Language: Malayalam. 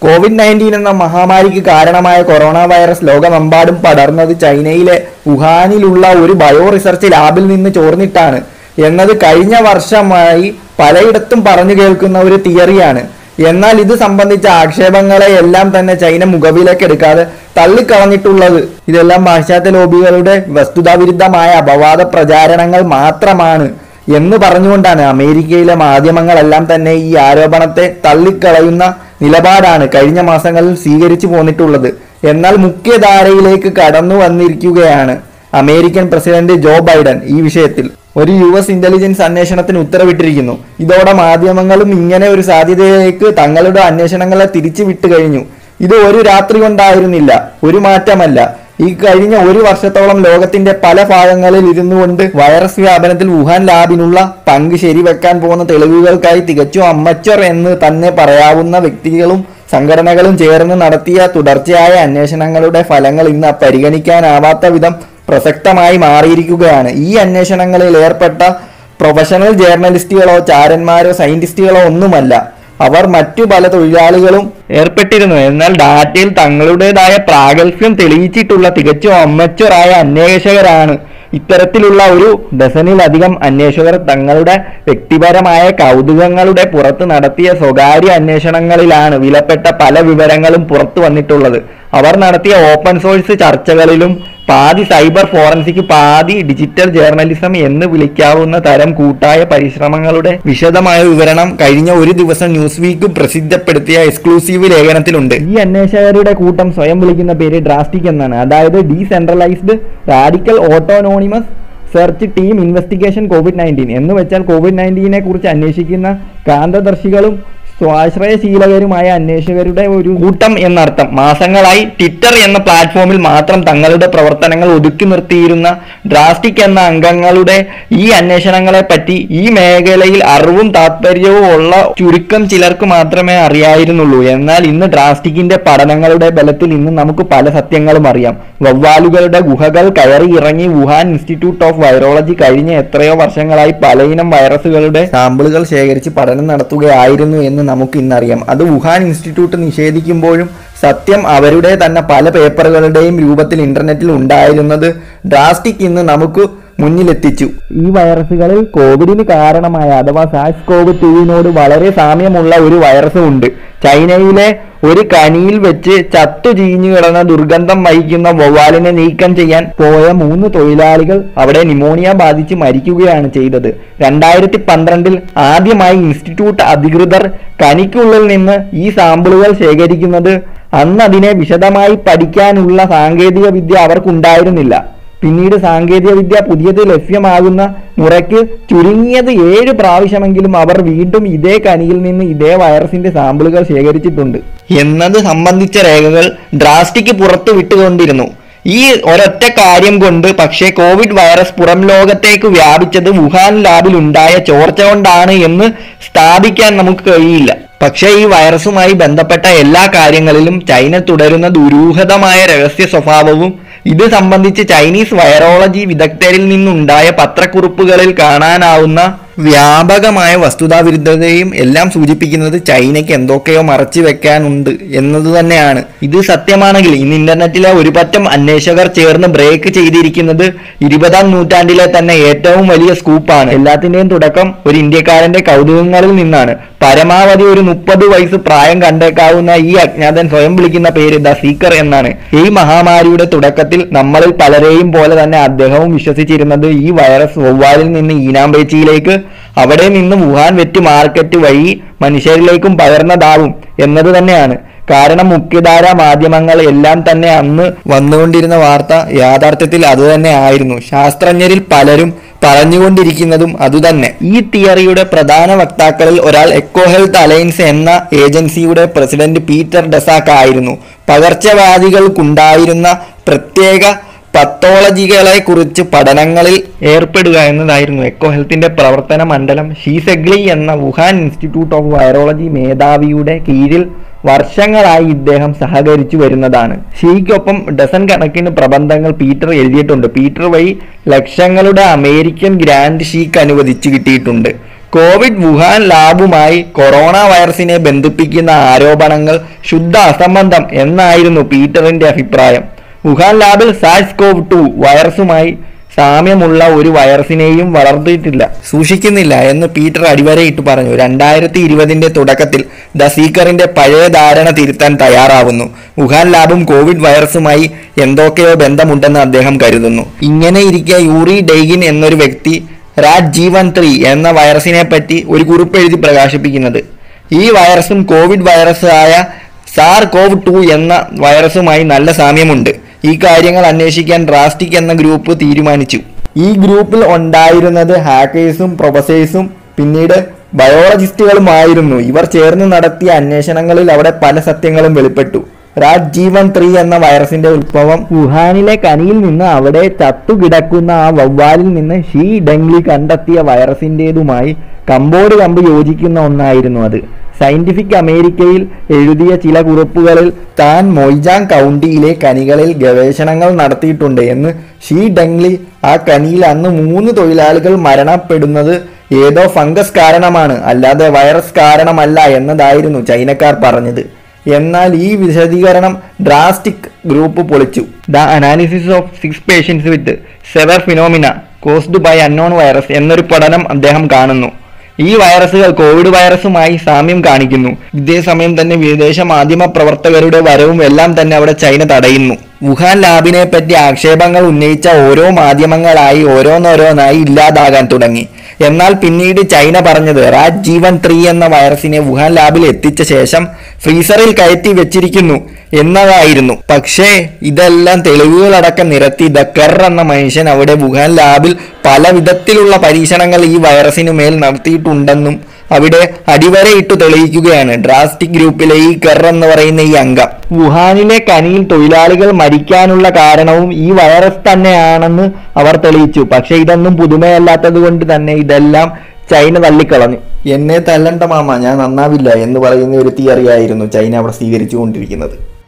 കോവിഡ് നയൻറ്റീൻ എന്ന മഹാമാരിക്ക് കാരണമായ കൊറോണ വൈറസ് ലോകമെമ്പാടും പടർന്നത് ചൈനയിലെ വുഹാനിലുള്ള ഒരു ബയോ റിസർച്ച് ലാബിൽ നിന്ന് ചോർന്നിട്ടാണ് എന്നത് കഴിഞ്ഞ വർഷമായി പലയിടത്തും പറഞ്ഞു കേൾക്കുന്ന ഒരു തിയറിയാണ് എന്നാൽ ഇത് സംബന്ധിച്ച ആക്ഷേപങ്ങളെ എല്ലാം തന്നെ ചൈന മുഖവിലേക്ക് എടുക്കാതെ തള്ളിക്കളഞ്ഞിട്ടുള്ളത് ഇതെല്ലാം പാശ്ചാത്യ ലോബികളുടെ വസ്തുതാവിരുദ്ധമായ അപവാദ പ്രചാരണങ്ങൾ മാത്രമാണ് എന്ന് പറഞ്ഞുകൊണ്ടാണ് അമേരിക്കയിലെ മാധ്യമങ്ങളെല്ലാം തന്നെ ഈ ആരോപണത്തെ തള്ളിക്കളയുന്ന നിലപാടാണ് കഴിഞ്ഞ മാസങ്ങളിൽ സ്വീകരിച്ചു പോന്നിട്ടുള്ളത് എന്നാൽ മുഖ്യധാരയിലേക്ക് കടന്നു വന്നിരിക്കുകയാണ് അമേരിക്കൻ പ്രസിഡന്റ് ജോ ബൈഡൻ ഈ വിഷയത്തിൽ ഒരു യു എസ് ഇന്റലിജൻസ് അന്വേഷണത്തിന് ഉത്തരവിട്ടിരിക്കുന്നു ഇതോടെ മാധ്യമങ്ങളും ഇങ്ങനെ ഒരു സാധ്യതയിലേക്ക് തങ്ങളുടെ അന്വേഷണങ്ങളെ തിരിച്ചു വിട്ടു കഴിഞ്ഞു ഇത് ഒരു രാത്രി കൊണ്ടായിരുന്നില്ല ഒരു മാറ്റമല്ല ഈ കഴിഞ്ഞ ഒരു വർഷത്തോളം ലോകത്തിന്റെ പല ഭാഗങ്ങളിൽ ഇരുന്നു കൊണ്ട് വൈറസ് വ്യാപനത്തിൽ വുഹാൻ ലാബിനുള്ള പങ്ക് ശരിവെക്കാൻ പോകുന്ന തെളിവുകൾക്കായി തികച്ചും അമ്മച്ചർ എന്ന് തന്നെ പറയാവുന്ന വ്യക്തികളും സംഘടനകളും ചേർന്ന് നടത്തിയ തുടർച്ചയായ അന്വേഷണങ്ങളുടെ ഫലങ്ങൾ ഇന്ന് പരിഗണിക്കാനാവാത്ത വിധം പ്രസക്തമായി മാറിയിരിക്കുകയാണ് ഈ അന്വേഷണങ്ങളിൽ ഏർപ്പെട്ട പ്രൊഫഷണൽ ജേർണലിസ്റ്റുകളോ ചാരന്മാരോ സയന്റിസ്റ്റുകളോ ഒന്നുമല്ല അവർ മറ്റു പല തൊഴിലാളികളും ഏർപ്പെട്ടിരുന്നു എന്നാൽ ഡാറ്റയിൽ തങ്ങളുടേതായ പ്രാഗൽഭ്യം തെളിയിച്ചിട്ടുള്ള തികച്ചും അമ്മച്ചുറായ അന്വേഷകരാണ് ഇത്തരത്തിലുള്ള ഒരു ഡസനിലധികം അന്വേഷകർ തങ്ങളുടെ വ്യക്തിപരമായ കൗതുകങ്ങളുടെ പുറത്ത് നടത്തിയ സ്വകാര്യ അന്വേഷണങ്ങളിലാണ് വിലപ്പെട്ട പല വിവരങ്ങളും പുറത്തു വന്നിട്ടുള്ളത് അവർ നടത്തിയ ഓപ്പൺ സോഴ്സ് ചർച്ചകളിലും പാതി സൈബർ ഫോറൻസിക് പാതി ഡിജിറ്റൽ ജേർണലിസം എന്ന് വിളിക്കാവുന്ന തരം കൂട്ടായ പരിശ്രമങ്ങളുടെ വിശദമായ വിവരണം കഴിഞ്ഞ ഒരു ദിവസം ന്യൂസ് വീക്ക് പ്രസിദ്ധപ്പെടുത്തിയ എക്സ്ക്ലൂസീവ് ലേഖനത്തിലുണ്ട് ഈ അന്വേഷകരുടെ കൂട്ടം സ്വയം വിളിക്കുന്ന പേര് ഡ്രാസ്റ്റിക് എന്നാണ് അതായത് decentralised radical autonomous search team investigation covid nineteen എന്ന് വെച്ചാൽ കോവിഡ് നയൻറ്റീനെ കുറിച്ച് അന്വേഷിക്കുന്ന കാന്തദർശികളും സ്വാശ്രയശീലകരുമായ അന്വേഷകരുടെ ഒരു കൂട്ടം എന്നർത്ഥം മാസങ്ങളായി ട്വിറ്റർ എന്ന പ്ലാറ്റ്ഫോമിൽ മാത്രം തങ്ങളുടെ പ്രവർത്തനങ്ങൾ ഒതുക്കി നിർത്തിയിരുന്ന ഡ്രാസ്റ്റിക് എന്ന അംഗങ്ങളുടെ ഈ അന്വേഷണങ്ങളെ പറ്റി ഈ മേഖലയിൽ അറിവും താല്പര്യവും ഉള്ള ചുരുക്കം ചിലർക്ക് മാത്രമേ അറിയായിരുന്നുള്ളൂ എന്നാൽ ഇന്ന് ഡ്രാസ്റ്റിക്കിന്റെ പഠനങ്ങളുടെ ബലത്തിൽ ഇന്ന് നമുക്ക് പല സത്യങ്ങളും അറിയാം വവ്വാലുകളുടെ ഗുഹകൾ കയറി ഇറങ്ങി വുഹാൻ ഇൻസ്റ്റിറ്റ്യൂട്ട് ഓഫ് വൈറോളജി കഴിഞ്ഞ എത്രയോ വർഷങ്ങളായി പലയിനം വൈറസുകളുടെ സാമ്പിളുകൾ ശേഖരിച്ച് പഠനം നടത്തുകയായിരുന്നു എന്ന് നമുക്ക് ഇന്നറിയാം അത് വുഹാൻ ഇൻസ്റ്റിറ്റ്യൂട്ട് നിഷേധിക്കുമ്പോഴും സത്യം അവരുടെ തന്നെ പല പേപ്പറുകളുടെയും രൂപത്തിൽ ഇന്റർനെറ്റിൽ ഉണ്ടായിരുന്നത് ഡ്രാസ്റ്റിക് ഇന്ന് നമുക്ക് മുന്നിലെത്തിച്ചു ഈ വൈറസുകളിൽ കോവിഡിന് കാരണമായ അഥവാ സാക്സ് കോവ് ടൂവിനോട് വളരെ സാമ്യമുള്ള ഒരു വൈറസും ഉണ്ട് ചൈനയിലെ ഒരു കനിയിൽ വെച്ച് ചത്തു ചീഞ്ഞു കിടന്ന ദുർഗന്ധം വഹിക്കുന്ന വവ്വാലിനെ നീക്കം ചെയ്യാൻ പോയ മൂന്ന് തൊഴിലാളികൾ അവിടെ നിമോണിയ ബാധിച്ച് മരിക്കുകയാണ് ചെയ്തത് രണ്ടായിരത്തി പന്ത്രണ്ടിൽ ആദ്യമായി ഇൻസ്റ്റിറ്റ്യൂട്ട് അധികൃതർ കനിക്കുള്ളിൽ നിന്ന് ഈ സാമ്പിളുകൾ ശേഖരിക്കുന്നത് അന്ന് അതിനെ വിശദമായി പഠിക്കാനുള്ള സാങ്കേതിക വിദ്യ അവർക്കുണ്ടായിരുന്നില്ല പിന്നീട് സാങ്കേതിക വിദ്യ പുതിയത് ലഭ്യമാകുന്ന മുറയ്ക്ക് ചുരുങ്ങിയത് ഏഴ് പ്രാവശ്യമെങ്കിലും അവർ വീണ്ടും ഇതേ കനിയിൽ നിന്ന് ഇതേ വൈറസിന്റെ സാമ്പിളുകൾ ശേഖരിച്ചിട്ടുണ്ട് എന്നത് സംബന്ധിച്ച രേഖകൾ ഡ്രാസ്റ്റിക് പുറത്തു വിട്ടുകൊണ്ടിരുന്നു ഈ ഒരൊറ്റ കാര്യം കൊണ്ട് പക്ഷേ കോവിഡ് വൈറസ് പുറം ലോകത്തേക്ക് വ്യാപിച്ചത് വുഹാൻ ലാബിൽ ഉണ്ടായ ചോർച്ച കൊണ്ടാണ് എന്ന് സ്ഥാപിക്കാൻ നമുക്ക് കഴിയില്ല പക്ഷേ ഈ വൈറസുമായി ബന്ധപ്പെട്ട എല്ലാ കാര്യങ്ങളിലും ചൈന തുടരുന്ന ദുരൂഹതമായ രഹസ്യ സ്വഭാവവും ഇത് സംബന്ധിച്ച് ചൈനീസ് വൈറോളജി വിദഗ്ധരിൽ നിന്നുണ്ടായ പത്രക്കുറിപ്പുകളിൽ കാണാനാവുന്ന വ്യാപകമായ വസ്തുതാവിരുദ്ധതയും എല്ലാം സൂചിപ്പിക്കുന്നത് ചൈനയ്ക്ക് എന്തൊക്കെയോ മറച്ചു വെക്കാനുണ്ട് എന്നത് തന്നെയാണ് ഇത് സത്യമാണെങ്കിൽ ഇന്ന് ഇന്റർനെറ്റിലെ ഒരു പറ്റം അന്വേഷകർ ചേർന്ന് ബ്രേക്ക് ചെയ്തിരിക്കുന്നത് ഇരുപതാം നൂറ്റാണ്ടിലെ തന്നെ ഏറ്റവും വലിയ സ്കൂപ്പാണ് എല്ലാത്തിന്റെയും തുടക്കം ഒരു ഇന്ത്യക്കാരന്റെ കൗതുകങ്ങളിൽ നിന്നാണ് പരമാവധി ഒരു മുപ്പത് വയസ്സ് പ്രായം കണ്ടേക്കാവുന്ന ഈ അജ്ഞാതൻ സ്വയം വിളിക്കുന്ന പേര് ദ സീക്കർ എന്നാണ് ഈ മഹാമാരിയുടെ തുടക്കത്തിൽ നമ്മളിൽ പലരെയും പോലെ തന്നെ അദ്ദേഹവും വിശ്വസിച്ചിരുന്നത് ഈ വൈറസ് വവ്വാലിൽ നിന്ന് ഈനാമ്പേച്ചിയിലേക്ക് അവിടെ നിന്ന് വുഹാൻ വെറ്റ് മാർക്കറ്റ് വഴി മനുഷ്യരിലേക്കും പകർന്നതാവും എന്നത് തന്നെയാണ് കാരണം മുഖ്യധാര മാധ്യമങ്ങൾ എല്ലാം തന്നെ അന്ന് വന്നുകൊണ്ടിരുന്ന വാർത്ത യാഥാർത്ഥ്യത്തിൽ അതുതന്നെ ആയിരുന്നു ശാസ്ത്രജ്ഞരിൽ പലരും പറഞ്ഞുകൊണ്ടിരിക്കുന്നതും അതുതന്നെ ഈ തിയറിയുടെ പ്രധാന വക്താക്കളിൽ ഒരാൾ എക്കോ ഹെൽത്ത് അലയൻസ് എന്ന ഏജൻസിയുടെ പ്രസിഡന്റ് പീറ്റർ ഡെസാക്ക് ആയിരുന്നു പകർച്ചവ്യാധികൾക്കുണ്ടായിരുന്ന പ്രത്യേക പത്തോളജികളെ കുറിച്ച് പഠനങ്ങളിൽ ഏർപ്പെടുക എന്നതായിരുന്നു എക്കോ ഹെൽത്തിന്റെ പ്രവർത്തന മണ്ഡലം ഷീസെഗ്ലി എന്ന വുഹാൻ ഇൻസ്റ്റിറ്റ്യൂട്ട് ഓഫ് വൈറോളജി മേധാവിയുടെ കീഴിൽ വർഷങ്ങളായി ഇദ്ദേഹം സഹകരിച്ചു വരുന്നതാണ് ഷീക്കൊപ്പം ഡസൻ കണക്കിന് പ്രബന്ധങ്ങൾ പീറ്റർ എഴുതിയിട്ടുണ്ട് പീറ്റർ വഴി ലക്ഷങ്ങളുടെ അമേരിക്കൻ ഗ്രാൻഡ് ഷീക്ക് അനുവദിച്ചു കിട്ടിയിട്ടുണ്ട് കോവിഡ് വുഹാൻ ലാബുമായി കൊറോണ വൈറസിനെ ബന്ധിപ്പിക്കുന്ന ആരോപണങ്ങൾ ശുദ്ധ അസംബന്ധം എന്നായിരുന്നു പീറ്ററിന്റെ അഭിപ്രായം വുഹാൻ ലാബിൽ സാഴ്സ് കോവ് ടു വൈറസുമായി സാമ്യമുള്ള ഒരു വൈറസിനെയും വളർത്തിയിട്ടില്ല സൂക്ഷിക്കുന്നില്ല എന്ന് പീറ്റർ അടിവരയിട്ട് പറഞ്ഞു രണ്ടായിരത്തി ഇരുപതിന്റെ തുടക്കത്തിൽ ദ സീക്കറിന്റെ പഴയ ധാരണ തിരുത്താൻ തയ്യാറാവുന്നു വുഹാൻ ലാബും കോവിഡ് വൈറസുമായി എന്തൊക്കെയോ ബന്ധമുണ്ടെന്ന് അദ്ദേഹം കരുതുന്നു ഇങ്ങനെ ഇരിക്കെ യൂറി ഡെയ്ഗിൻ എന്നൊരു വ്യക്തി രാജ് ജീവൻ ത്രീ എന്ന വൈറസിനെ പറ്റി ഒരു കുറിപ്പ് എഴുതി പ്രകാശിപ്പിക്കുന്നത് ഈ വൈറസും കോവിഡ് വൈറസ് ആയ സാർ കോവ് ടു എന്ന വൈറസുമായി നല്ല സാമ്യമുണ്ട് ഈ കാര്യങ്ങൾ അന്വേഷിക്കാൻ ഡ്രാസ്റ്റിക് എന്ന ഗ്രൂപ്പ് തീരുമാനിച്ചു ഈ ഗ്രൂപ്പിൽ ഉണ്ടായിരുന്നത് ഹാക്കേഴ്സും പ്രൊഫസേഴ്സും പിന്നീട് ബയോളജിസ്റ്റുകളുമായിരുന്നു ഇവർ ചേർന്ന് നടത്തിയ അന്വേഷണങ്ങളിൽ അവിടെ പല സത്യങ്ങളും വെളിപ്പെട്ടു രാജ് ജീവൻ ത്രീ എന്ന വൈറസിന്റെ ഉത്ഭവം വുഹാനിലെ കനിയിൽ നിന്ന് അവിടെ ചത്തുകിടക്കുന്ന ആ വവ്വാലിൽ നിന്ന് ഷീ ഡെങ്ലി കണ്ടെത്തിയ വൈറസിൻ്റെതുമായി കമ്പോട് കമ്പ് യോജിക്കുന്ന ഒന്നായിരുന്നു അത് സയന്റിഫിക് അമേരിക്കയിൽ എഴുതിയ ചില കുറിപ്പുകളിൽ താൻ മൊയ്ജാങ് കൗണ്ടിയിലെ കനികളിൽ ഗവേഷണങ്ങൾ നടത്തിയിട്ടുണ്ട് എന്ന് ഷീ ഡെങ്ലി ആ കനിയിൽ അന്ന് മൂന്ന് തൊഴിലാളികൾ മരണപ്പെടുന്നത് ഏതോ ഫംഗസ് കാരണമാണ് അല്ലാതെ വൈറസ് കാരണമല്ല എന്നതായിരുന്നു ചൈനക്കാർ പറഞ്ഞത് എന്നാൽ ഈ വിശദീകരണം ഡ്രാസ്റ്റിക് ഗ്രൂപ്പ് പൊളിച്ചു the analysis of six patients with severe phenomena caused by unknown virus എന്നൊരു പഠനം അദ്ദേഹം കാണുന്നു ഈ വൈറസുകൾ കോവിഡ് വൈറസുമായി സാമ്യം കാണിക്കുന്നു ഇതേസമയം തന്നെ വിദേശ മാധ്യമ പ്രവർത്തകരുടെ വരവും എല്ലാം തന്നെ അവിടെ ചൈന തടയുന്നു വുഹാൻ ലാബിനെ പറ്റി ആക്ഷേപങ്ങൾ ഉന്നയിച്ച ഓരോ മാധ്യമങ്ങളായി ഓരോന്നോരോന്നായി ഇല്ലാതാകാൻ തുടങ്ങി എന്നാൽ പിന്നീട് ചൈന പറഞ്ഞത് റാറ്റ് ജീവൻ ത്രീ എന്ന വൈറസിനെ വുഹാൻ ലാബിൽ എത്തിച്ച ശേഷം ഫ്രീസറിൽ കയറ്റി വെച്ചിരിക്കുന്നു എന്നതായിരുന്നു പക്ഷേ ഇതെല്ലാം തെളിവുകളടക്കം നിരത്തി ദക്കർ എന്ന മനുഷ്യൻ അവിടെ വുഹാൻ ലാബിൽ പല വിധത്തിലുള്ള പരീക്ഷണങ്ങൾ ഈ വൈറസിനു മേൽ നടത്തിയിട്ടുണ്ടെന്നും അവിടെ അടിവരയിട്ട് തെളിയിക്കുകയാണ് ഡ്രാസ്റ്റിക് ഗ്രൂപ്പിലെ ഈ കെർ എന്ന് പറയുന്ന ഈ അംഗം വുഹാനിലെ കനിയിൽ തൊഴിലാളികൾ മരിക്കാനുള്ള കാരണവും ഈ വൈറസ് തന്നെയാണെന്ന് അവർ തെളിയിച്ചു പക്ഷെ ഇതൊന്നും പുതുമയല്ലാത്തത് കൊണ്ട് തന്നെ ഇതെല്ലാം ചൈന തള്ളിക്കളഞ്ഞു എന്നെ തല്ലണ്ട മാമ ഞാൻ നന്നാവില്ല എന്ന് പറയുന്ന ഒരു തിയറിയായിരുന്നു ചൈന അവിടെ സ്വീകരിച്ചു കൊണ്ടിരിക്കുന്നത്